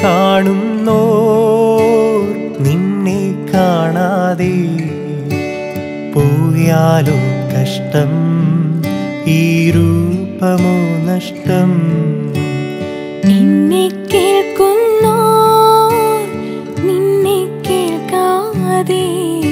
കാണുന്നോ നിന്നെ കാണാതെ പോയാലോ കഷ്ടം ഈ രൂപമോ നഷ്ടം എന്നെ കേൾക്കുന്നോ നിന്നെ കേൾക്കാതെ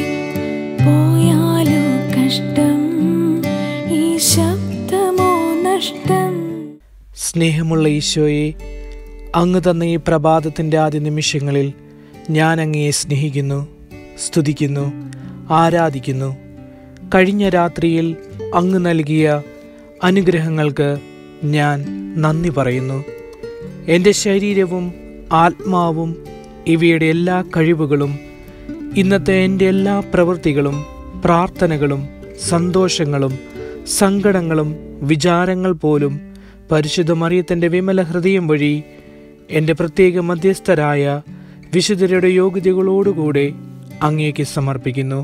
പോയാലോ കഷ്ടം ഈ ശബ്ദമോ നഷ്ടം സ്നേഹമുള്ള ഈശോയെ അങ്ങ് തന്ന ഈ പ്രഭാതത്തിൻ്റെ ആദ്യ നിമിഷങ്ങളിൽ ഞാൻ അങ്ങയെ സ്നേഹിക്കുന്നു സ്തുതിക്കുന്നു ആരാധിക്കുന്നു കഴിഞ്ഞ രാത്രിയിൽ അങ്ങ് നൽകിയ അനുഗ്രഹങ്ങൾക്ക് ഞാൻ നന്ദി പറയുന്നു എൻ്റെ ശരീരവും ആത്മാവും ഇവയുടെ എല്ലാ കഴിവുകളും ഇന്നത്തെ എൻ്റെ എല്ലാ പ്രവൃത്തികളും പ്രാർത്ഥനകളും സന്തോഷങ്ങളും സങ്കടങ്ങളും വിചാരങ്ങൾ പോലും പരിശുദ്ധ മറിയത്തിൻ്റെ വിമല ഹൃദയം വഴി എൻ്റെ പ്രത്യേക മധ്യസ്ഥരായ വിശുദ്ധരുടെ യോഗ്യതകളോടുകൂടെ അങ്ങേക്ക് സമർപ്പിക്കുന്നു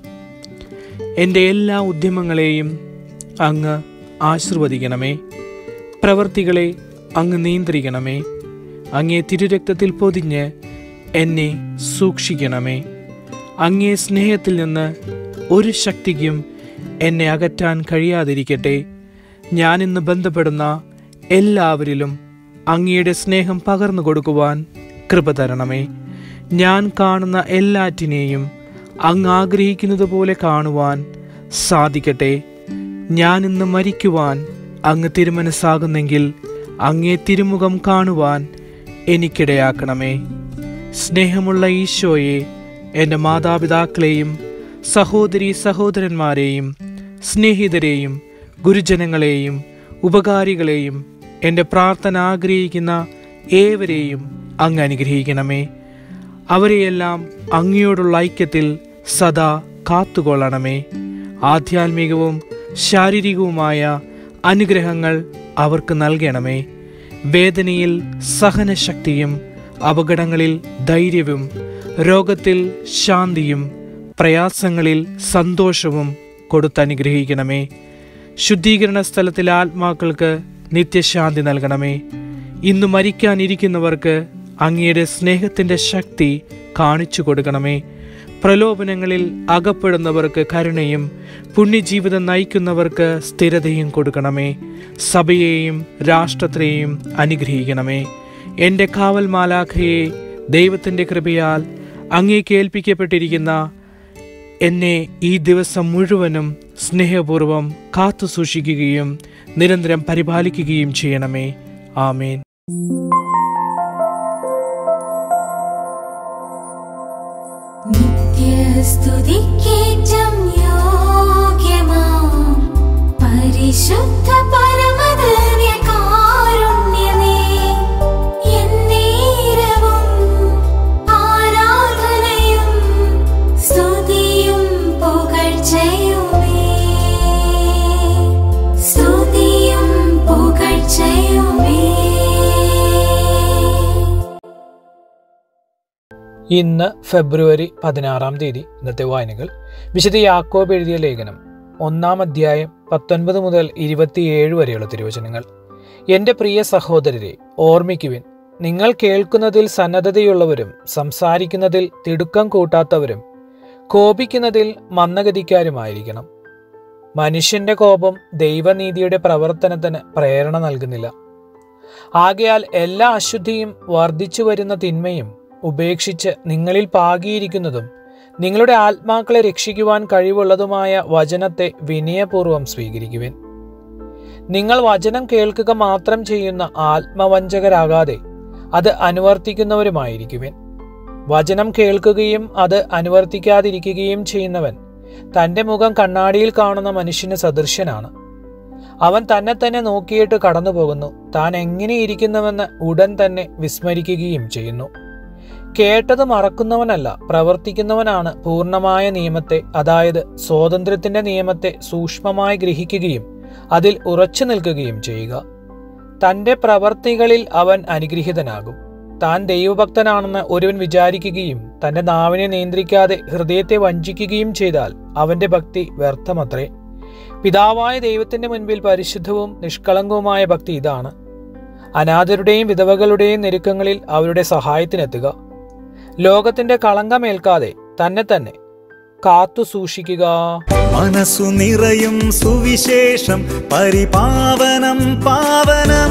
എൻ്റെ എല്ലാ ഉദ്യമങ്ങളെയും അങ്ങ് ആശീർവദിക്കണമേ പ്രവർത്തികളെ അങ്ങ് നിയന്ത്രിക്കണമേ അങ്ങേ തിരുരക്തത്തിൽ പൊതിഞ്ഞ് എന്നെ സൂക്ഷിക്കണമേ അങ്ങേ സ്നേഹത്തിൽ നിന്ന് ഒരു ശക്തിക്കും എന്നെ അകറ്റാൻ കഴിയാതിരിക്കട്ടെ ഞാൻ ഇന്ന് ബന്ധപ്പെടുന്ന എല്ലാവരിലും അങ്ങയുടെ സ്നേഹം പകർന്നു കൊടുക്കുവാൻ കൃപ തരണമേ ഞാൻ കാണുന്ന എല്ലാറ്റിനെയും അങ്ങ് ആഗ്രഹിക്കുന്നത് പോലെ കാണുവാൻ സാധിക്കട്ടെ ഞാൻ ഇന്ന് മരിക്കുവാൻ അങ്ങ് തിരുമനസ്സാകുന്നെങ്കിൽ അങ്ങേ തിരുമുഖം കാണുവാൻ എനിക്കിടയാക്കണമേ സ്നേഹമുള്ള ഈശോയെ എൻ്റെ മാതാപിതാക്കളെയും സഹോദരി സഹോദരന്മാരെയും സ്നേഹിതരെയും ഗുരുജനങ്ങളെയും ഉപകാരികളെയും എൻ്റെ പ്രാർത്ഥന ആഗ്രഹിക്കുന്ന ഏവരെയും അങ്ങ് അനുഗ്രഹിക്കണമേ അവരെയെല്ലാം അങ്ങയോടുള്ള ഐക്യത്തിൽ സദാ കാത്തുകൊള്ളണമേ ആധ്യാത്മികവും ശാരീരികവുമായ അനുഗ്രഹങ്ങൾ അവർക്ക് നൽകണമേ വേദനയിൽ സഹനശക്തിയും അപകടങ്ങളിൽ ധൈര്യവും രോഗത്തിൽ ശാന്തിയും പ്രയാസങ്ങളിൽ സന്തോഷവും കൊടുത്തനുഗ്രഹിക്കണമേ ശുദ്ധീകരണ സ്ഥലത്തിലെ ആത്മാക്കൾക്ക് നിത്യശാന്തി നൽകണമേ ഇന്ന് മരിക്കാനിരിക്കുന്നവർക്ക് അങ്ങയുടെ സ്നേഹത്തിൻ്റെ ശക്തി കാണിച്ചു കൊടുക്കണമേ പ്രലോഭനങ്ങളിൽ അകപ്പെടുന്നവർക്ക് കരുണയും പുണ്യജീവിതം നയിക്കുന്നവർക്ക് സ്ഥിരതയും കൊടുക്കണമേ സഭയെയും രാഷ്ട്രത്തെയും അനുഗ്രഹിക്കണമേ എൻ്റെ കാവൽ മാലാഖയെ ദൈവത്തിൻ്റെ കൃപയാൽ അങ്ങേക്ക് ഏൽപ്പിക്കപ്പെട്ടിരിക്കുന്ന എന്നെ ഈ ദിവസം മുഴുവനും സ്നേഹപൂർവം കാത്തു സൂക്ഷിക്കുകയും നിരന്തരം പരിപാലിക്കുകയും ചെയ്യണമേ ആമേൻ നിത്യസ്തുതിക്കേറ്റം യോഗ്യമാം പരിശുദ്ധ പരമദിവ്യകാരുണ്യമേ, എന്നേരവും ആരാധനയും സ്തുതിയും പുകഴ്ചയുമേ. സ്തുതിയും പുകഴ്ചയുമേ ഇന്ന് ഫെബ്രുവരി പതിനാറാം തീയതി ഇന്നത്തെ വായനകൾ വിശുദ്ധ യാക്കോബ് എഴുതിയ ലേഖനം ഒന്നാം അധ്യായം പത്തൊൻപത് മുതൽ ഇരുപത്തിയേഴ് വരെയുള്ള തിരുവചനങ്ങൾ എൻ്റെ പ്രിയ സഹോദരരെ ഓർമ്മിക്കുവിൻ നിങ്ങൾ കേൾക്കുന്നതിൽ സന്നദ്ധതയുള്ളവരും സംസാരിക്കുന്നതിൽ തിടുക്കം കൂട്ടാത്തവരും കോപിക്കുന്നതിൽ മന്ദഗതിക്കാരുമായിരിക്കണം മനുഷ്യന്റെ കോപം ദൈവനീതിയുടെ പ്രവർത്തനത്തിന് പ്രേരണ നൽകുന്നില്ല ആകയാൽ എല്ലാ അശുദ്ധിയും വർദ്ധിച്ചു വരുന്ന തിന്മയും ഉപേക്ഷിച്ച് നിങ്ങളിൽ പാകിയിരിക്കുന്നതും നിങ്ങളുടെ ആത്മാക്കളെ രക്ഷിക്കുവാൻ കഴിവുള്ളതുമായ വചനത്തെ വിനയപൂർവ്വം സ്വീകരിക്കുവിൻ നിങ്ങൾ വചനം കേൾക്കുക മാത്രം ചെയ്യുന്ന ആത്മവഞ്ചകരാകാതെ അത് അനുവർത്തിക്കുന്നവരുമായിരിക്കുവിൻ വചനം കേൾക്കുകയും അത് അനുവർത്തിക്കാതിരിക്കുകയും ചെയ്യുന്നവൻ തന്റെ മുഖം കണ്ണാടിയിൽ കാണുന്ന മനുഷ്യന് സദൃശ്യനാണ് അവൻ തന്നെ തന്നെ നോക്കിയിട്ട് കടന്നുപോകുന്നു താൻ എങ്ങനെയിരിക്കുന്നുവെന്ന് ഉടൻ തന്നെ വിസ്മരിക്കുകയും ചെയ്യുന്നു കേട്ടത് മറക്കുന്നവനല്ല പ്രവർത്തിക്കുന്നവനാണ് പൂർണ്ണമായ നിയമത്തെ അതായത് സ്വാതന്ത്ര്യത്തിന്റെ നിയമത്തെ സൂക്ഷ്മമായി ഗ്രഹിക്കുകയും അതിൽ ഉറച്ചു നിൽക്കുകയും ചെയ്യുക തന്റെ പ്രവർത്തികളിൽ അവൻ അനുഗ്രഹീതനാകും താൻ ദൈവഭക്തനാണെന്ന് ഒരുവൻ വിചാരിക്കുകയും തന്റെ നാവിനെ നിയന്ത്രിക്കാതെ ഹൃദയത്തെ വഞ്ചിക്കുകയും ചെയ്താൽ അവന്റെ ഭക്തി വ്യർത്ഥമത്രേ പിതാവായ ദൈവത്തിന്റെ മുൻപിൽ പരിശുദ്ധവും നിഷ്കളങ്കവുമായ ഭക്തി ഇതാണ് അനാഥരുടെയും വിധവകളുടെയും ഞെരുക്കങ്ങളിൽ അവരുടെ സഹായത്തിനെത്തുക ലോകത്തിന്റെ കളങ്കമേൽക്കാതെ തന്നെ തന്നെ കാത്തു സൂക്ഷിക്കുക മനസ്സു നിറയും സുവിശേഷം പരിപാവനം പാവനം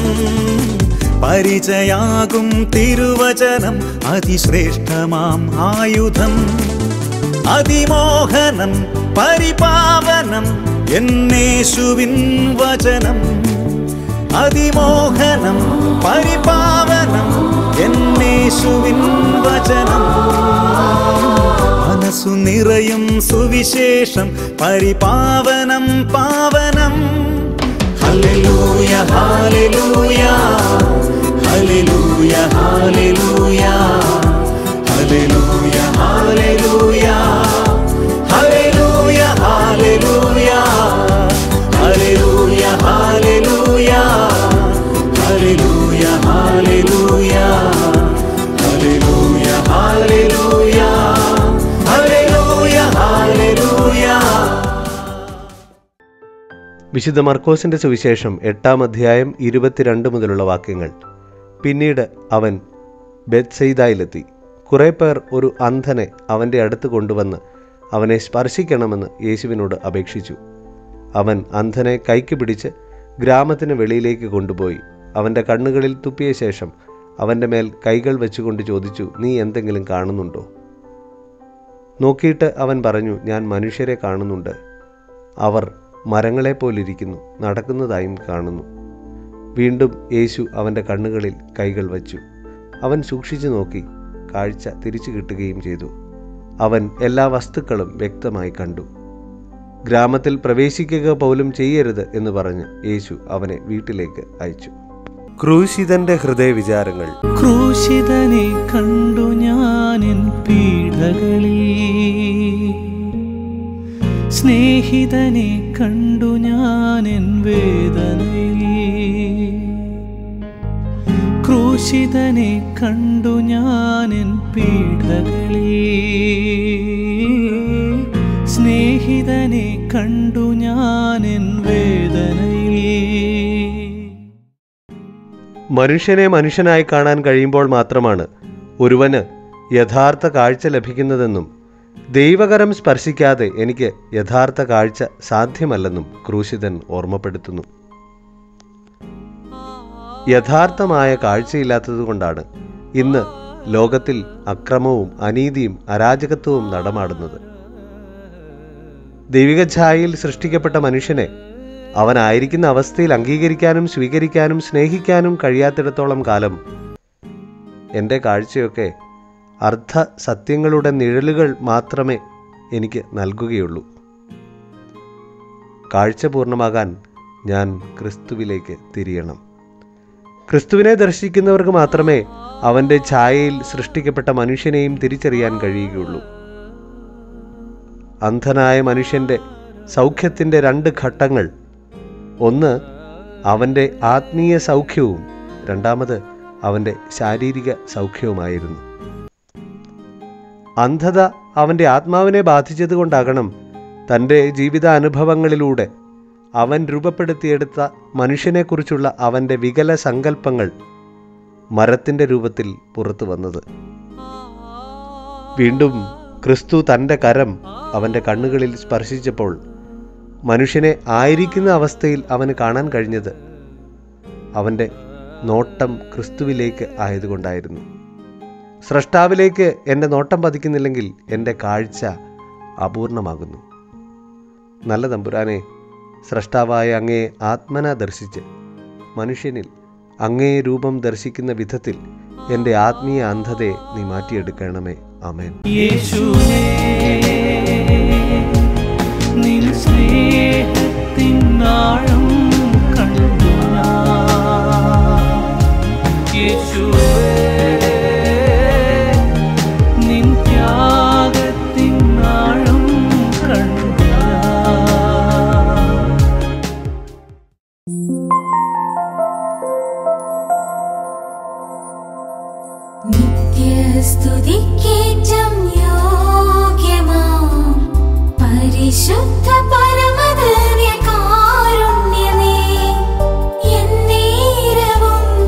പരിചയാകും തിരുവചനം അതിശ്രേഷ്ഠമാം ആയുധം അതിമോഹനം പരിപാവനം എന്നേശുവിൻ വചനം അതിമോഹനം പരിപാവനം എന്നേശുവിൻ വചനം മനസ്സു നിറയും സുവിശേഷം പരിപാവനം പാവനം ഹല്ലേലൂയ ഹല്ലേലൂയ ഹല്ലേലൂയ ഹല്ലേലൂയ ഹല്ലേലൂയ ഹല്ലേലൂയ ഹല്ലേലൂയ ഹല്ലേലൂയ ഹല്ലേലൂയ ഹല്ലേലൂയ ഹല്ലേലൂയ ഹല്ലേലൂയ ഹല്ലേലൂയ ഹല്ലേലൂയ ഹല്ലേലൂയ ഹല്ലേലൂയ വിശുദ്ധ മർക്കോസിന്റെ സുവിശേഷം എട്ടാം അധ്യായം ഇരുപത്തിരണ്ട് മുതലുള്ള വാക്യങ്ങൾ പിന്നീട് അവൻ ബെത്സെയ്തായിലെത്തി കുറേ പേർ ഒരു അന്ധനെ അവൻ്റെ അടുത്ത് കൊണ്ടുവന്ന് അവനെ സ്പർശിക്കണമെന്ന് യേശുവിനോട് അപേക്ഷിച്ചു അവൻ അന്ധനെ കൈക്ക് പിടിച്ച് ഗ്രാമത്തിന് വെളിയിലേക്ക് കൊണ്ടുപോയി അവൻ്റെ കണ്ണുകളിൽ തുപ്പിയ ശേഷം അവൻ്റെ മേൽ കൈകൾ വെച്ചുകൊണ്ട് ചോദിച്ചു നീ എന്തെങ്കിലും കാണുന്നുണ്ടോ നോക്കിയിട്ട് അവൻ പറഞ്ഞു ഞാൻ മനുഷ്യരെ കാണുന്നുണ്ട് അവർ മരങ്ങളെപ്പോലിരിക്കുന്നു നടക്കുന്നതായും കാണുന്നു വീണ്ടും യേശു അവൻ്റെ കണ്ണുകളിൽ കൈകൾ വച്ചു അവൻ സൂക്ഷിച്ചു നോക്കി കാഴ്ച തിരിച്ചു കിട്ടുകയും ചെയ്തു അവൻ എല്ലാ വസ്തുക്കളും വ്യക്തമായി കണ്ടു ഗ്രാമത്തിൽ പ്രവേശിക്കുക പോലും ചെയ്യരുത് എന്ന് പറഞ്ഞ് യേശു അവനെ വീട്ടിലേക്ക് അയച്ചു ക്രൂശിതന്റെ ഹൃദയവിചാരങ്ങൾ ക്രൂശിതനെ കണ്ടു ഞാനിൻ പീഡകളിൽ സ്നേഹിതനെ കണ്ടു ഞാനിൻ വേദനയിൽ ക്രൂശിതനെ കണ്ടു ഞാനിൻ പീഡകളിൽ സ്നേഹിതനെ കണ്ടു ഞാനിൻ വേദനയിൽ മനുഷ്യനെ മനുഷ്യനായി കാണാൻ കഴിയുമ്പോൾ മാത്രമാണ് ഒരുവന് യഥാർത്ഥ കാഴ്ച ലഭിക്കുന്നതെന്നും ദൈവകരം സ്പർശിക്കാതെ എനിക്ക് യഥാർത്ഥ കാഴ്ച സാധ്യമല്ലെന്നും ക്രൂശിതൻ ഓർമ്മപ്പെടുത്തുന്നു യഥാർത്ഥമായ കാഴ്ചയില്ലാത്തതുകൊണ്ടാണ് ഇന്ന് ലോകത്തിൽ അക്രമവും അനീതിയും അരാജകത്വവും നടമാടുന്നത് ദൈവിക ഛായയിൽ സൃഷ്ടിക്കപ്പെട്ട മനുഷ്യനെ അവനായിരിക്കുന്ന അവസ്ഥയിൽ അംഗീകരിക്കാനും സ്വീകരിക്കാനും സ്നേഹിക്കാനും കഴിയാത്തിടത്തോളം കാലം എൻ്റെ കാഴ്ചയൊക്കെ അർദ്ധ സത്യങ്ങളുടെ നിഴലുകൾ മാത്രമേ എനിക്ക് നൽകുകയുള്ളൂ കാഴ്ച പൂർണ്ണമാകാൻ ഞാൻ ക്രിസ്തുവിലേക്ക് തിരിയണം ക്രിസ്തുവിനെ ദർശിക്കുന്നവർക്ക് മാത്രമേ അവൻ്റെ ഛായയിൽ സൃഷ്ടിക്കപ്പെട്ട മനുഷ്യനെയും തിരിച്ചറിയാൻ കഴിയുകയുള്ളൂ അന്ധനായ മനുഷ്യൻ്റെ സൗഖ്യത്തിൻ്റെ രണ്ട് ഘട്ടങ്ങൾ ഒന്ന് അവൻ്റെ ആത്മീയ സൗഖ്യവും രണ്ടാമത് അവൻ്റെ ശാരീരിക സൗഖ്യവുമായിരുന്നു അന്ധത അവൻ്റെ ആത്മാവിനെ ബാധിച്ചതുകൊണ്ടാകണം തൻ്റെ ജീവിതാനുഭവങ്ങളിലൂടെ അവൻ രൂപപ്പെടുത്തിയെടുത്ത മനുഷ്യനെക്കുറിച്ചുള്ള അവൻ്റെ വികല സങ്കല്പങ്ങൾ മരത്തിൻ്റെ രൂപത്തിൽ പുറത്തു വന്നത് വീണ്ടും ക്രിസ്തു തൻ്റെ കരം അവൻ്റെ കണ്ണുകളിൽ സ്പർശിച്ചപ്പോൾ മനുഷ്യനെ ആയിരിക്കുന്ന അവസ്ഥയിൽ അവന് കാണാൻ കഴിഞ്ഞത് അവൻ്റെ നോട്ടം ക്രിസ്തുവിലേക്ക് ആയതുകൊണ്ടായിരുന്നു സ്രഷ്ടാവിലേക്ക് എൻ്റെ നോട്ടം പതിക്കുന്നില്ലെങ്കിൽ എൻ്റെ കാഴ്ച അപൂർണമാകുന്നു നല്ല തമ്പുരാനെ സ്രഷ്ടാവായ അങ്ങയെ ആത്മന ദർശിച്ച് മനുഷ്യനിൽ അങ്ങേ രൂപം ദർശിക്കുന്ന വിധത്തിൽ എൻ്റെ ആത്മീയ അന്ധതയെ നീ മാറ്റിയെടുക്കണമേ ആമേൻ യേശുവേ നിൻ സ്നേഹത്തിൻ ആഴം കണ്ടു ഞാൻ. യേശുവേ നിൻ ത്യാഗത്തിൻ ആഴം കണ്ടു ഞാൻ. നിത്യസ്തുതിക്കേറ്റം യോഗ്യമാം പരിശുദ്ധ പരമദിവ്യകാരുണ്യമേ എന്നേരവും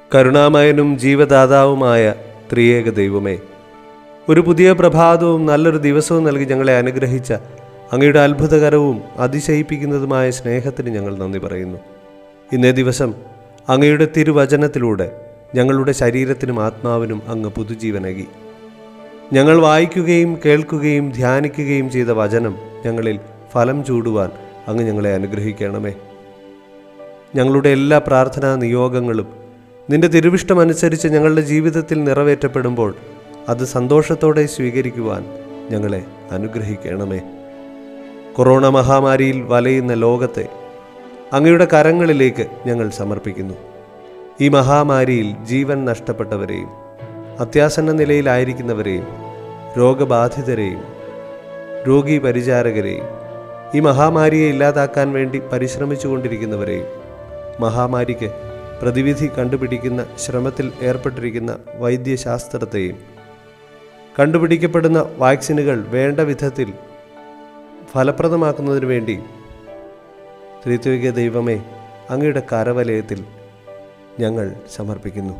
കരുണാമയനും ജീവദാതാവുമായ ത്രിയേക ദൈവമേ ഒരു പുതിയ പ്രഭാതവും നല്ലൊരു ദിവസവും നൽകി ഞങ്ങളെ അനുഗ്രഹിച്ച അങ്ങയുടെ അത്ഭുതകരവും അതിശയിപ്പിക്കുന്നതുമായ സ്നേഹത്തിന് ഞങ്ങൾ നന്ദി പറയുന്നു ഇന്നേ ദിവസം അങ്ങയുടെ തിരുവചനത്തിലൂടെ ഞങ്ങളുടെ ശരീരത്തിനും ആത്മാവിനും അങ്ങ് പുതുജീവനകി ഞങ്ങൾ വായിക്കുകയും കേൾക്കുകയും ധ്യാനിക്കുകയും ചെയ്ത വചനം ഞങ്ങളിൽ ഫലം ചൂടുവാൻ അങ്ങ് ഞങ്ങളെ അനുഗ്രഹിക്കണമേ ഞങ്ങളുടെ എല്ലാ പ്രാർത്ഥനാ നിയോഗങ്ങളും നിന്റെ തിരുവിഷ്ടമനുസരിച്ച് ഞങ്ങളുടെ ജീവിതത്തിൽ നിറവേറ്റപ്പെടുമ്പോൾ അത് സന്തോഷത്തോടെ സ്വീകരിക്കുവാൻ ഞങ്ങളെ അനുഗ്രഹിക്കണമേ കൊറോണ മഹാമാരിയിൽ വലയുന്ന ലോകത്തെ അങ്ങയുടെ കരങ്ങളിലേക്ക് ഞങ്ങൾ സമർപ്പിക്കുന്നു ഈ മഹാമാരിയിൽ ജീവൻ നഷ്ടപ്പെട്ടവരെയും അത്യാസന്ന നിലയിലായിരിക്കുന്നവരെയും രോഗബാധിതരെയും രോഗി പരിചാരകരെയും ഈ മഹാമാരിയെ ഇല്ലാതാക്കാൻ വേണ്ടി പരിശ്രമിച്ചുകൊണ്ടിരിക്കുന്നവരെയും മഹാമാരിക്ക് പ്രതിവിധി കണ്ടുപിടിക്കുന്ന ശ്രമത്തിൽ ഏർപ്പെട്ടിരിക്കുന്ന വൈദ്യശാസ്ത്രത്തെയും കണ്ടുപിടിക്കപ്പെടുന്ന വാക്സിനുകൾ വേണ്ട വിധത്തിൽ ഫലപ്രദമാക്കുന്നതിന് വേണ്ടി ത്രിത്വിക ദൈവമേ അങ്ങയുടെ കരവലയത്തിൽ ഞങ്ങൾ സമർപ്പിക്കുന്നു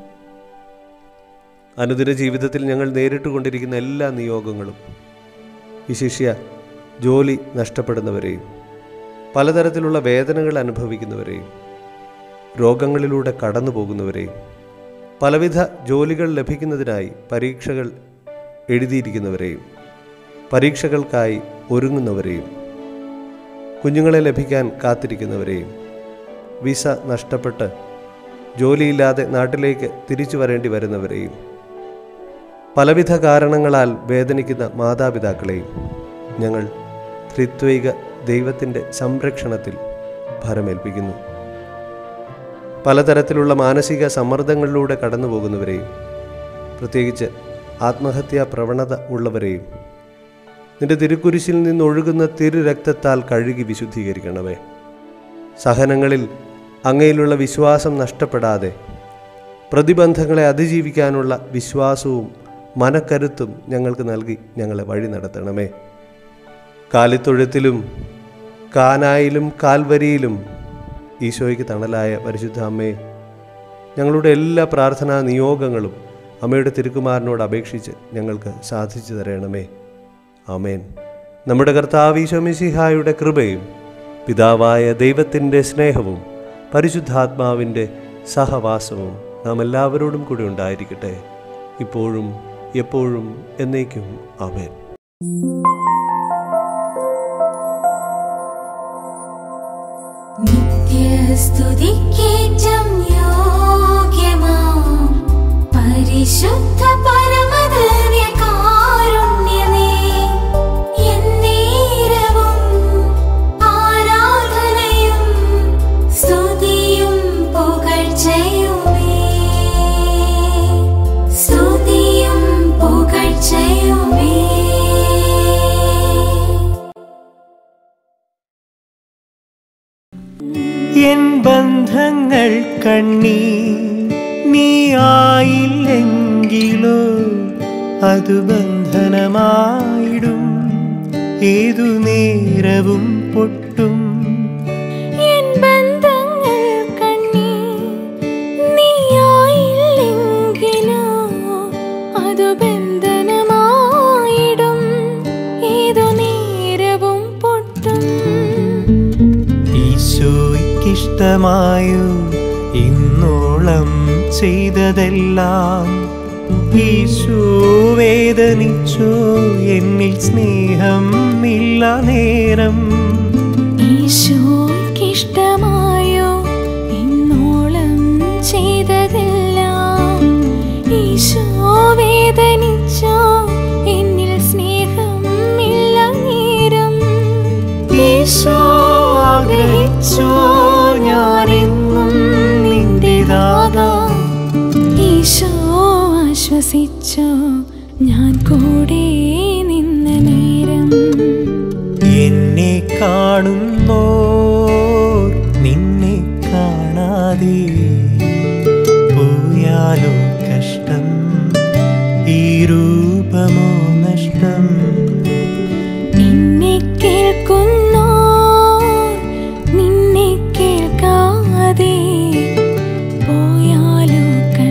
അനുദിന ജീവിതത്തിൽ ഞങ്ങൾ നേരിട്ട് കൊണ്ടിരിക്കുന്ന എല്ലാ നിയോഗങ്ങളും വിശിഷ്യ ജോലി നഷ്ടപ്പെടുന്നവരെയും പലതരത്തിലുള്ള വേദനകൾ അനുഭവിക്കുന്നവരെയും രോഗങ്ങളിലൂടെ കടന്നു പോകുന്നവരെയും പലവിധ ജോലികൾ ലഭിക്കുന്നതിനായി പരീക്ഷകൾ എഴുതിയിരിക്കുന്നവരെയും പരീക്ഷകൾക്കായി ഒരുങ്ങുന്നവരെയും കുഞ്ഞുങ്ങളെ ലഭിക്കാൻ കാത്തിരിക്കുന്നവരെയും വിസ നഷ്ടപ്പെട്ട് ജോലിയില്ലാതെ നാട്ടിലേക്ക് തിരിച്ചു വരേണ്ടി വരുന്നവരെയും പലവിധ കാരണങ്ങളാൽ വേദനിക്കുന്ന മാതാപിതാക്കളെയും ഞങ്ങൾ ത്രിത്വൈക ദൈവത്തിൻ്റെ സംരക്ഷണത്തിൽ ഭരമേൽപ്പിക്കുന്നു പലതരത്തിലുള്ള മാനസിക സമ്മർദ്ദങ്ങളിലൂടെ കടന്നു പോകുന്നവരെയും പ്രത്യേകിച്ച് ആത്മഹത്യാ പ്രവണത ഉള്ളവരെയും നിന്റെ തിരുക്കുരിശിൽ നിന്നൊഴുകുന്ന തിരുരക്തത്താൽ കഴുകി വിശുദ്ധീകരിക്കണമേ സഹനങ്ങളിൽ അങ്ങയിലുള്ള വിശ്വാസം നഷ്ടപ്പെടാതെ പ്രതിബന്ധങ്ങളെ അതിജീവിക്കാനുള്ള വിശ്വാസവും മനക്കരുത്തും ഞങ്ങൾക്ക് നൽകി ഞങ്ങളെ വഴി നടത്തണമേ കാലിത്തൊഴുത്തിലും കാനായിലും കാൽവരിയിലും ഈശോയ്ക്ക് തണലായ പരിശുദ്ധ അമ്മയെ ഞങ്ങളുടെ എല്ലാ പ്രാർത്ഥനാ നിയോഗങ്ങളും അമ്മയുടെ തിരുക്കുമാരനോട് അപേക്ഷിച്ച് ഞങ്ങൾക്ക് സാധിച്ചു തരണമേ ആമേൻ നമ്മുടെ കർത്താവ് ഈശോമിശിഹായുടെ കൃപയും പിതാവായ ദൈവത്തിൻ്റെ സ്നേഹവും പരിശുദ്ധാത്മാവിൻ്റെ സഹവാസവും നാം എല്ലാവരോടും കൂടി ഉണ്ടായിരിക്കട്ടെ ഇപ്പോഴും എപ്പോഴും എന്നേക്കും ആമേൻ നിത്യസ്തുതിക്കേറ്റം യോഗ്യമാം പരിശുദ്ധ പരമധന്യകാരുണ്യമേ, എന്നേരവും ആരാധനയും സ്തുതിയും പുകഴ്ചയുമേ. സ്തുതിയും പുകഴ്ചയുമേ എൻ ബന്ധങ്ങൾ കണ്ണീ നീ ആയില്ലെങ്കിലോ അത് ബന്ധനമായിടും ഏതു നേരവും പൊട്ടും എൻ ബന്ധങ്ങൾ കണ്ണീ നീയായില്ലെങ്കിലോ അതു ബന്ധനമായിടും ഏതു നേരവും പൊട്ടും ഈശോയ്ക്കിഷ്ടമായോ ഇന്നോളം ചെയ്തതെല്ലാം ഈശോ വേദനിച്ചോ എന്നിൽ സ്നേഹം ഇല്ല നേരം ഈശോയ്ക്കിഷ്ടമായോ ഇന്നോളം ചെയ്തതെല്ലാം ഈശോ വേദനിച്ചോ എന്നിൽ സ്നേഹം ഇല്ല നേരം ഈശോ ആഗ്രഹിച്ചോ ഞാനെന്നും നിന്റേതാകാം ഈശോ ആശ്വസിച്ചോ ഞാൻ കൂടെ നിന്ന നേരം എന്നെ കാണുന്നോ നിന്നെ കാണാതെ പോയാലോ കഷ്ടം ഈ രൂപമോ നഷ്ടം നിന്നെ കേൾക്കുന്നോ നിന്നെ കേൾക്കാതെ പോയാലോ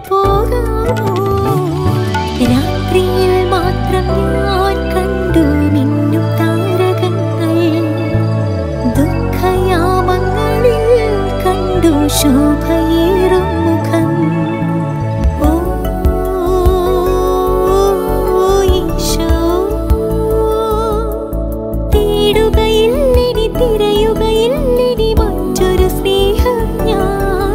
പോകാമോ രാത്രിയിൽ മാത്രം ഞാൻ കണ്ടു മിന്നും താരകങ്ങൾ ദുഃഖയാമങ്ങളിൽ കണ്ടു ശോഭയേറും മുഖം ഓ ഈശോ തേടുകയില്ലിനി തിരയുകയില്ലിനി മറ്റൊരു സ്നേഹം ഞാൻ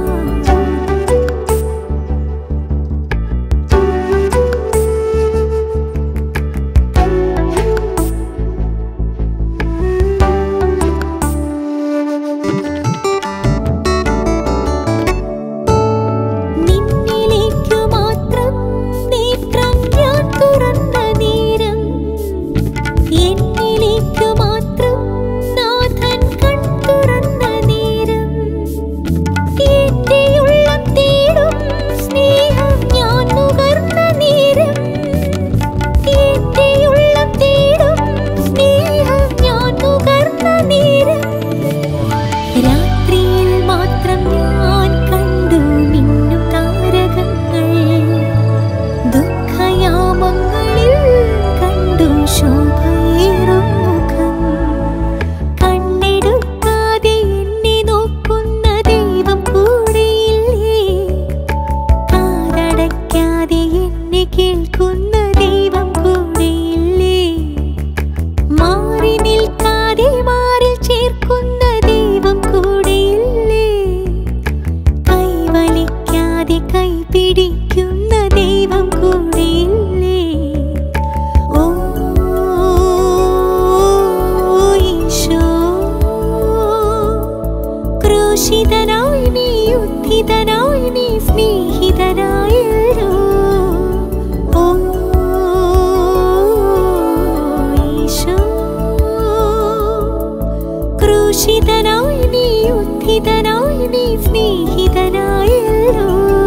നിന്നിലേക്കു മാത്രം നേത്രം ഞാൻ തുറന്ന നേരം എന്നിലേക്കു മാത്രം നാഥൻ കൺ തുറന്ന നേരം എന്റെ ഉള്ളം തേടും സ്നേഹം ഞാൻ നുകർന്ന നേരം എന്റെ ഉള്ളം തേടും സ്നേഹം ഞാൻ നുകർന്ന നേരം രാത്രിയിൽ മാത്രം ഞാൻ കണ്ടു മിന്നും താരകങ്ങൾ ദുഃഖയാമങ്ങളിൽ കണ്ടു ശോഭയേറും മുഖം കണ്ണെടുക്കാതെ എന്നെ നോക്കുന്ന ദൈവം കൂടെയില്ലേ കാതടയ്ക്കാതെ എന്നെ കേൾക്കുന്ന ദൈവം കൂടെയില്ലേ മാറി നിൽക്കാതെ മാറിൽ ചേർക്കുന്ന ദൈവം കൂടെയില്ലേ കൈവലിക്കാതെ കൈ പിടിക്കുന്ന ദൈവം കൂടെയില്ലേ ഓ ഈശോ ക്രൂശിതനായി നീ ഉദ്ധിതനായി നീ സ്നേഹിതനായല്ലോ ഓ ഈശോ ക്രൂശിതനായി നീ ഉദ്ധിതനായി നീ സ്നേഹിതനായല്ലോ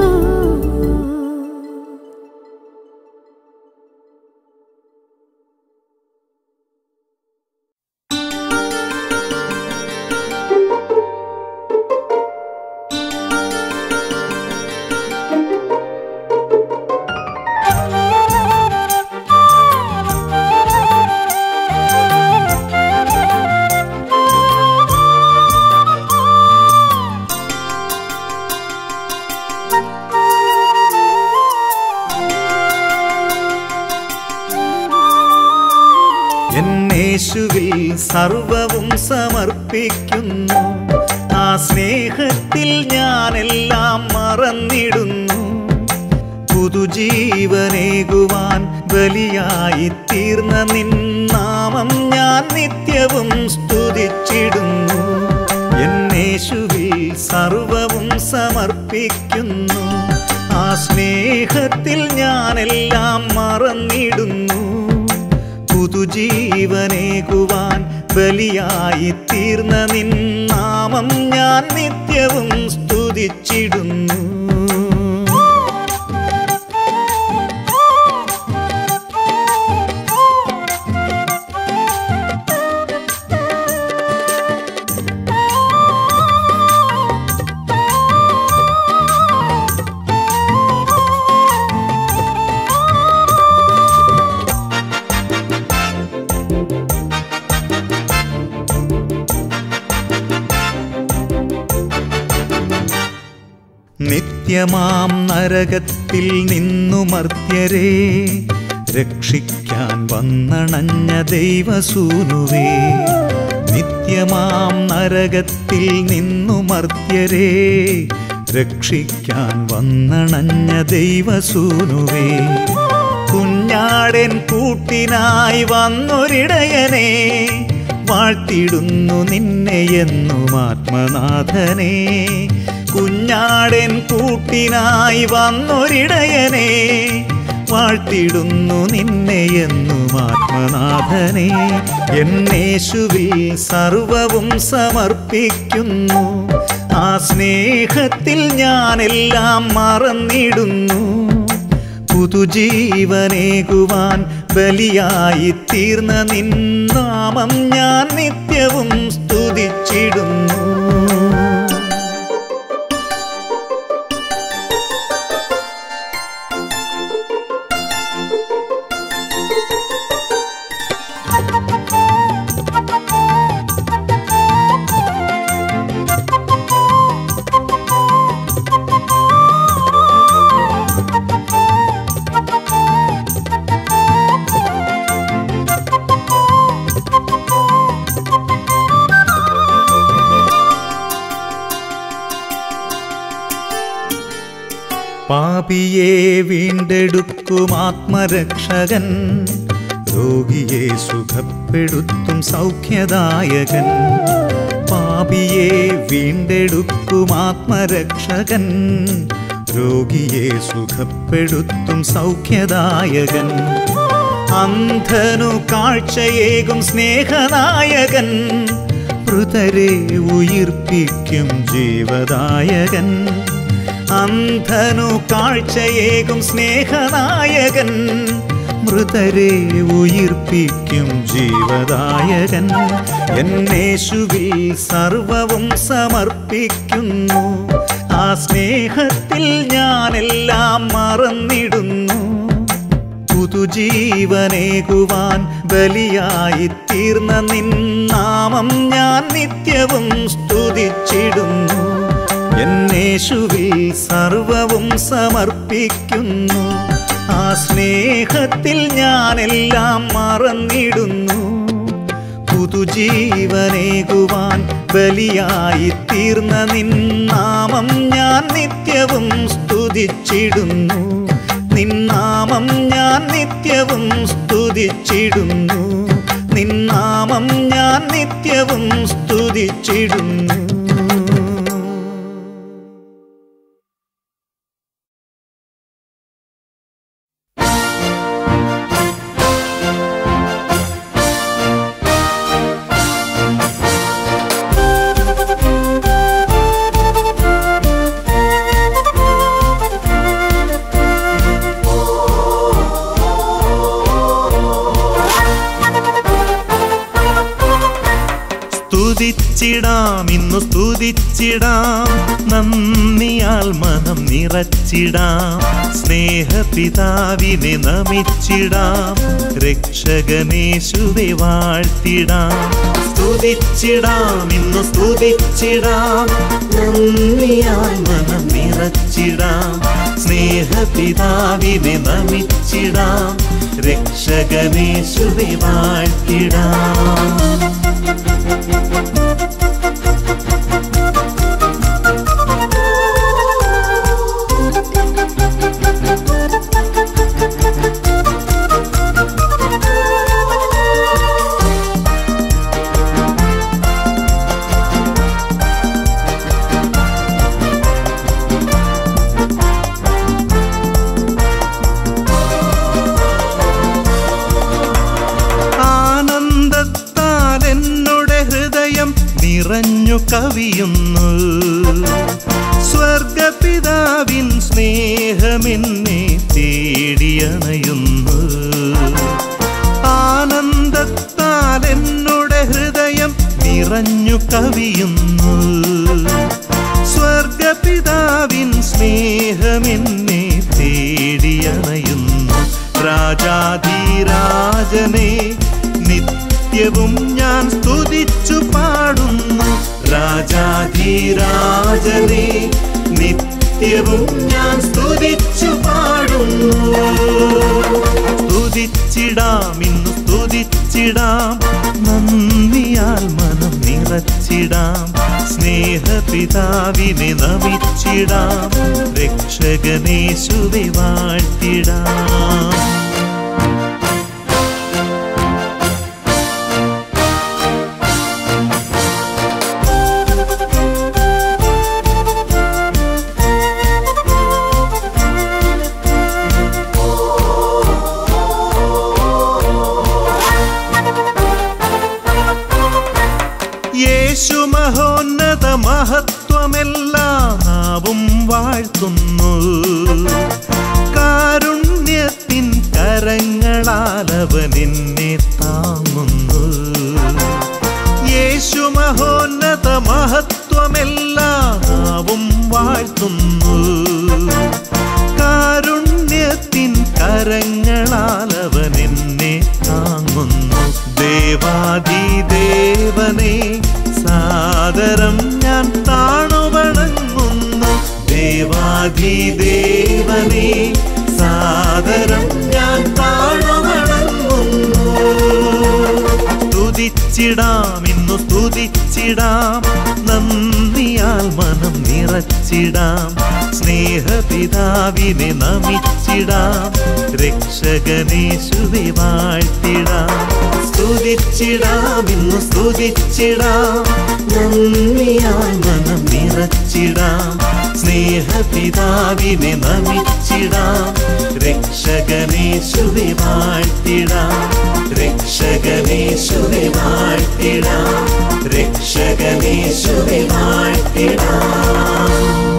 എന്നേശുവിൽ സർവവും സമർപ്പിക്കുന്നു ആ സ്നേഹത്തിൽ ഞാനെല്ലാം മറന്നിടുന്നു പുതുജീവനേകുവാൻ ബലിയായി തീർന്ന നിൻ നാമം ഞാൻ നിത്യവും സ്തുതിച്ചിടുന്നു എന്നേശുവിൽ സർവവും സമർപ്പിക്കുന്നു ആ സ്നേഹത്തിൽ ഞാനെല്ലാം മറന്നിടുന്നു പുതുജീവനേകുവാൻ ബലിയായി തീർന്ന നിൻ നാമം ഞാൻ നിത്യവും സ്തുതിച്ചിടുന്നു നിത്യമാം നരകത്തിൽ നിന്നു മർത്യരെ രക്ഷിക്കാൻ വന്നണഞ്ഞ ദൈവസൂനുവേ നിത്യമാം നരകത്തിൽ നിന്നു മർത്യരെ രക്ഷിക്കാൻ വന്നണഞ്ഞ ദൈവസൂനുവേ കുഞ്ഞാടൻ കൂട്ടിനായി വന്നൊരിടയനെ വാഴ്ത്തിടുന്നു നിന്നെ എന്നും ആത്മനാഥനെ കുഞ്ഞാടൻ കൂട്ടിനായി വന്നൊരിടയനെ വാഴ്ത്തിടുന്നു നിന്നെ എന്നും ആത്മനാഥനെ എന്നേശുവിൽ സർവവും സമർപ്പിക്കുന്നു ആ സ്നേഹത്തിൽ ഞാനെല്ലാം മറന്നിടുന്നു പുതുജീവനേകുവാൻ ബലിയായി തീർന്ന നിന്നാമം ഞാൻ നിത്യവും സ്തുതിച്ചിടുന്നു പാപിയെ വീണ്ടെടുക്കും ആത്മരക്ഷകൻ രോഗിയെ സുഖപ്പെടുത്തും സൗഖ്യദായകൻ പാപിയെ വീണ്ടെടുക്കും ആത്മരക്ഷകൻ രോഗിയെ സുഖപ്പെടുത്തും സൗഖ്യദായകൻ അന്ധനു കാഴ്ചയേകും സ്നേഹനായകൻ മൃതരെ ഉയിർപ്പിക്കും ജീവദായകൻ അന്ധനു കാഴ്ചയേകും സ്നേഹനായകൻ മൃതരെ ഉയിർപ്പിക്കും ജീവദായകൻ എന്നേശുവിൽ സർവവും സമർപ്പിക്കുന്നു ആ സ്നേഹത്തിൽ ഞാനെല്ലാം മറന്നിടുന്നു പുതുജീവനേകുവാൻ ബലിയായി തീർന്ന നിന്നാമം ഞാൻ നിത്യവും സ്തുതിച്ചിടുന്നു എന്നേശുവിൽ സർവവും സമർപ്പിക്കുന്നു ആ സ്നേഹത്തിൽ ഞാനെല്ലാം മറന്നിടുന്നു പുതുജീവനേകുവാൻ ബലിയായി തീർന്ന നിന്നാമം ഞാൻ നിത്യവും സ്തുതിച്ചിടുന്നു നിന്നാമം ഞാൻ നിത്യവും സ്തുതിച്ചിടുന്നു നിന്നാമം ഞാൻ നിത്യവും സ്തുതിച്ചിടുന്നു സ്തുതിച്ചിടാം ഇന്നു സ്തുതിച്ചിടാം നന്ദിയാൽ മനം നിറച്ചിടാം സ്നേഹപിതാവിനെ നമിച്ചിടാം രക്ഷകനേശുവെ വാഴ്ത്തിടാം സ്തുതിച്ചിടാം ഇന്നു സ്തുതിച്ചിടാം നന്ദിയാൽ മനം നിറച്ചിടാം സ്നേഹപിതാവിനെ നമിച്ചിടാം രക്ഷകനേശുവെ വാഴ്ത്തിടാം ആനന്ദത്താൽ എന്നുടെ ഹൃദയം നിറഞ്ഞു കവിയുന്നു സ്വർഗപിതാവിൻ സ്നേഹമെന്നെ തേടിയണയുന്നു ആനന്ദത്താൽ എന്നുടെ ഹൃദയം നിറഞ്ഞു കവിയുന്നു സ്വർഗപിതാവിൻ സ്നേഹമെന്നെ തേടിയണയുന്നു രാജാധീരാജനെ നിത്യവും ഞാൻ സ്തുതിച്ചു പാടുന്നു രാജാധീരാജനെ നിത്യവും ഞാൻ സ്തുതിച്ചു പാടുന്നു സ്തുതിച്ചിടാം ഇന്നു സ്തുതിച്ചിടാം നന്ദിയാൽ മനം നിറച്ചിടാം സ്നേഹപിതാവിനെ നമിച്ചിടാം രക്ഷകനേശുവെ വാഴ്ത്തിടാം യേശു മഹോന്നത മഹത്വമെല്ലാം നാവും വാഴ്ത്തുന്നു കാരുണ്യത്തിൻ കരങ്ങളാൽ അവൻ എന്നെ താങ്ങുന്നു യേശു മഹോന്നത മഹത്വമെല്ലാം നാവും വാഴ്ത്തുന്നു കാരുണ്യത്തിൻ കരങ്ങളാൽ അവൻ എന്നെ താങ്ങുന്നു ദേവാദിദേവനെ സാദരം ഞാൻ താണുവണങ്ങുന്നു ദേവാദിദേവനെ സാദരം ഞാൻ താണുവണങ്ങുന്നു സ്തുതിച്ചിടാം ഇന്നു സ്തുതിച്ചിടാം നന്ദിയാൽ നന്ദിയാൽ മനം നിറച്ചിടാം സ്നേഹപിതാവിനെ നമിച്ചിടാം രക്ഷകനേശുവെ വാഴ്ത്തിടാം സ്തുതിച്ചിടാം ഇന്നു സ്തുതിച്ചിടാം നന്ദിയാൽ മനം നിറച്ചിടാം സ്നേഹപിതാവിനെ നമിച്ചിടാം രക്ഷകനേശുവെ വാഴ്ത്തിടാം രക്ഷകനേശുവെ വാഴ്ത്തിടാം രക്ഷകനേശുവെ വാഴ്ത്തിടാം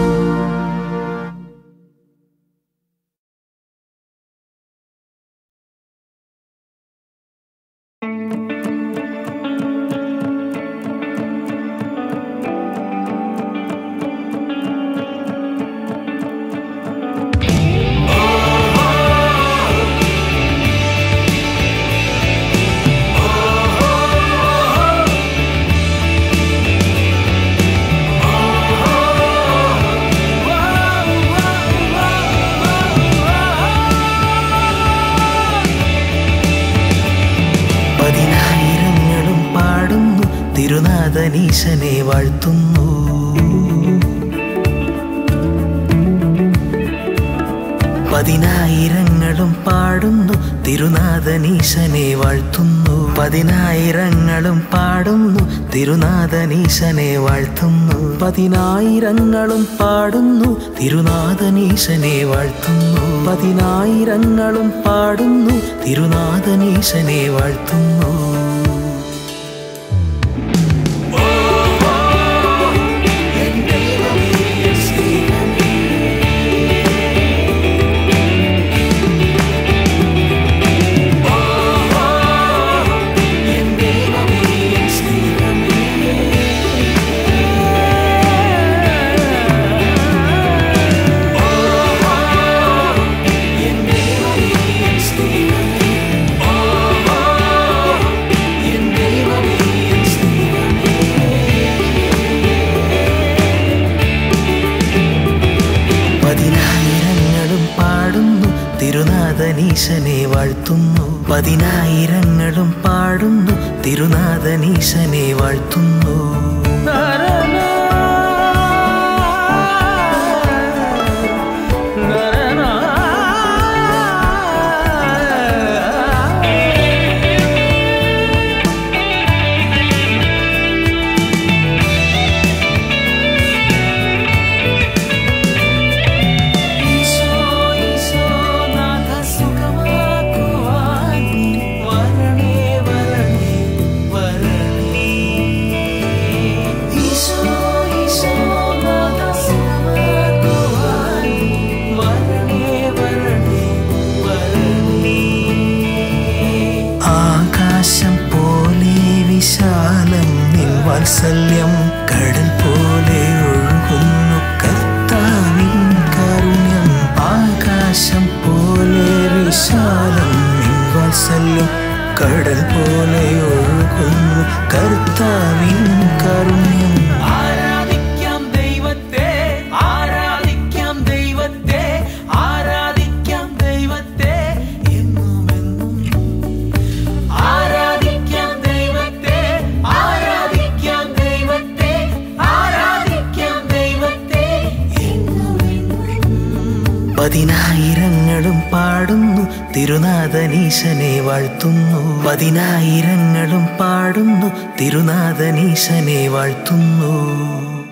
പതിനായിരങ്ങളും പാടുന്നു തിരുനാഥനീശനെ വാഴ്ത്തുന്നു പതിനായിരങ്ങളും പാടുന്നു തിരുനാഥനീശനെ വാഴ്ത്തുന്നു പതിനായിരങ്ങളും പാടുന്നു തിരുനാഥനീശനെ വാഴ്ത്തുന്നു പതിനായിരങ്ങളും പാടുന്നു തിരുനാഥനീശനെ വാഴ്ത്തുന്നു പതിനായിരങ്ങളും പാടുന്നു തിരുനാഥനീശനെ വാഴ്ത്തുന്നു പതിനായിരങ്ങളും പാടുന്നു തിരുനാഥനീശനെ വാഴ്ത്തുന്നു പതിനായിരങ്ങളും പാടുന്നു തിരുനാഥനീശനെ വാഴ്ത്തുന്നു ആകാശം പോലെ വിശാലം നിൻ വാത്സല്യം കടൽ പോലെ ഒഴുകുന്നു കർത്താവിൻ കാരുണ്യം ആകാശം പോലെ വിശാലം നിൻ വാത്സല്യം കടൽ പോലെ ഒഴുകുന്നു കർത്താവിൻ കാരുണ്യം ആരാധിക്കാം ദൈവത്തെ ആരാധിക്കാം ദൈവത്തെ ആരാധിക്കാം ദൈവത്തെ എന്നുമെന്നും ആരാധിക്കാം ദൈവത്തെ ആരാധിക്കാം ദൈവത്തെ ആരാധിക്കാം ദൈവത്തെ പതിനായിരങ്ങളും പാടുന്നു തിരുനാഥനീശനെ വാഴ്ത്തുന്നു പതിനായിരങ്ങളും പാടുന്നു തിരുനാഥനീശനെ വാഴ്ത്തുന്നു